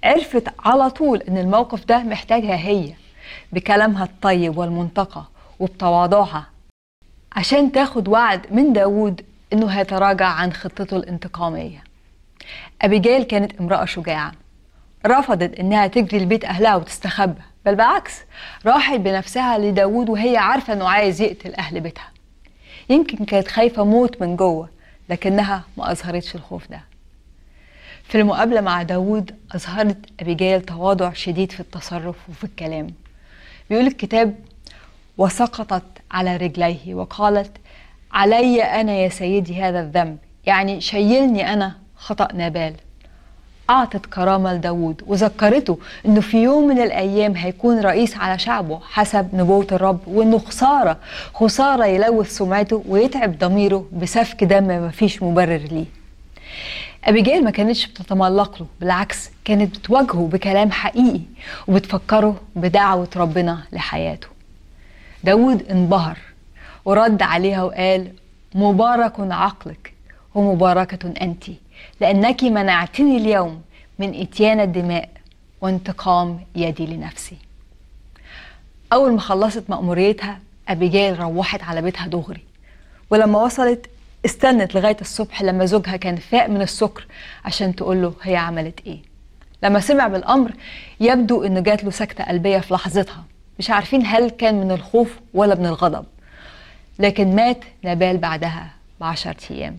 عرفت على طول ان الموقف ده محتاجها هي بكلامها الطيب والمنتقى وبتواضعها عشان تاخد وعد من داود انه هيتراجع عن خطته الانتقامية أبيجيل كانت امرأة شجاعة رفضت انها تجري لبيت اهلها وتستخبى بل بالعكس راحت بنفسها لداود وهي عارفة انه عايز يقتل اهل بيتها يمكن كانت خايفة موت من جوه لكنها ما أظهرتش الخوف ده في المقابلة مع داود أظهرت أبيجيل تواضع شديد في التصرف وفي الكلام بيقول الكتاب وسقطت على رجليه وقالت علي أنا يا سيدي هذا الذنب يعني شيلني أنا خطأ نابال أعطت كرامة لداود وذكرته أنه في يوم من الأيام هيكون رئيس على شعبه حسب نبوة الرب وأنه خسارة خسارة يلوث سمعته ويتعب ضميره بسفك دم مفيش مبرر ليه أبيجيل ما كانتش بتتملق له بالعكس كانت بتواجهه بكلام حقيقي وبتفكره بدعوة ربنا لحياته داود انبهر ورد عليها وقال مبارك عقلك ومباركة أنت لأنك منعتني اليوم من إتيان الدماء وانتقام يدي لنفسي أول ما خلصت مأموريتها أبيجيل روحت على بيتها دغري ولما وصلت استنت لغاية الصبح لما زوجها كان فاق من السكر عشان تقول له هي عملت ايه لما سمع بالأمر يبدو انه جات له سكتة قلبية في لحظتها مش عارفين هل كان من الخوف ولا من الغضب لكن مات نبال بعدها بعشرة أيام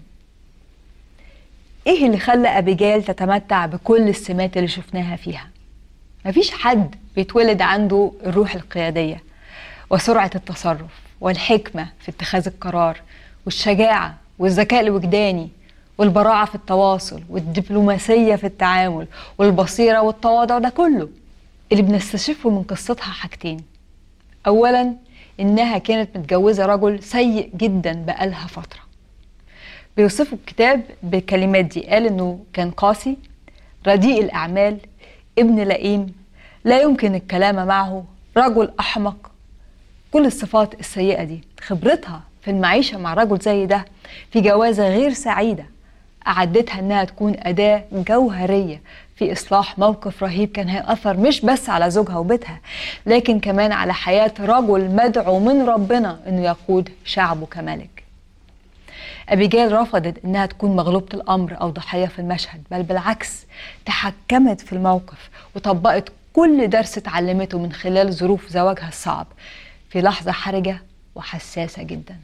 ايه اللي خلى أبيجيل تتمتع بكل السمات اللي شفناها فيها مفيش حد بيتولد عنده الروح القيادية وسرعة التصرف والحكمة في اتخاذ القرار والشجاعة والذكاء الوجداني والبراعة في التواصل والدبلوماسية في التعامل والبصيرة والتواضع ده كله اللي بنستشفه من قصتها حاجتين أولا إنها كانت متجوزة رجل سيء جدا بقالها فترة بيوصفوا الكتاب بالكلمات دي قال إنه كان قاسي رديء الأعمال ابن لئيم لا يمكن الكلام معه رجل أحمق كل الصفات السيئة دي خبرتها في المعيشة مع رجل زي ده في جوازة غير سعيدة أعدتها إنها تكون أداة جوهرية في إصلاح موقف رهيب كان هيأثر مش بس على زوجها وبيتها لكن كمان على حياة رجل مدعو من ربنا إنه يقود شعبه كملك أبيجيل رفضت إنها تكون مغلوبة الأمر أو ضحية في المشهد بل بالعكس تحكمت في الموقف وطبقت كل درس اتعلمته من خلال ظروف زواجها الصعب في لحظة حرجة وحساسة جدا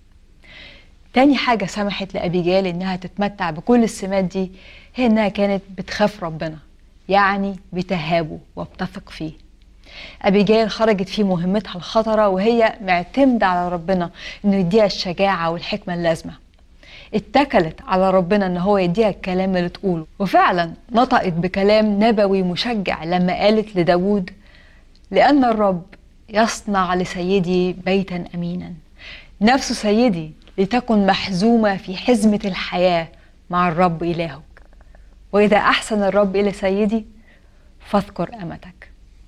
تاني حاجة سمحت لأبيجيل إنها تتمتع بكل السمات دي هي إنها كانت بتخاف ربنا يعني بتهابه وبتثق فيه أبيجيل خرجت في مهمتها الخطرة وهي معتمدة على ربنا إنه يديها الشجاعة والحكمة اللازمة اتكلت على ربنا ان هو يديها الكلام اللي تقوله وفعلا نطقت بكلام نبوي مشجع لما قالت لداود لأن الرب يصنع لسيدي بيتا أمينا نفس سيدي لتكن محزومة في حزمة الحياة مع الرب إلهك وإذا أحسن الرب إلى سيدي فاذكر أمتك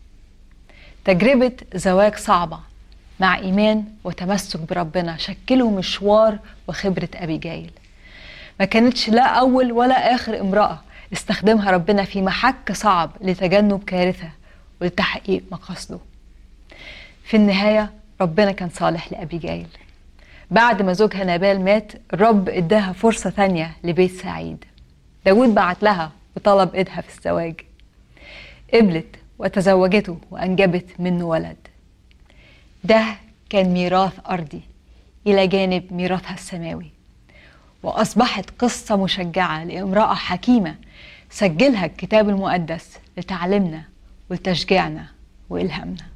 تجربة زواج صعبة مع إيمان وتمسك بربنا شكلوا مشوار وخبرة أبيجايل ما كانتش لا أول ولا آخر امرأة استخدمها ربنا في محك صعب لتجنب كارثة ولتحقيق مقاصده في النهاية ربنا كان صالح لأبيجايل بعد ما زوجها نابال مات الرب اداها فرصة تانية لبيت سعيد داود بعت لها وطلب ايدها في الزواج قبلت وتزوجته وأنجبت منه ولد ده كان ميراث أرضي إلى جانب ميراثها السماوي وأصبحت قصة مشجعة لامرأة حكيمة سجلها الكتاب المقدس لتعلمنا ولتشجيعنا وإلهامنا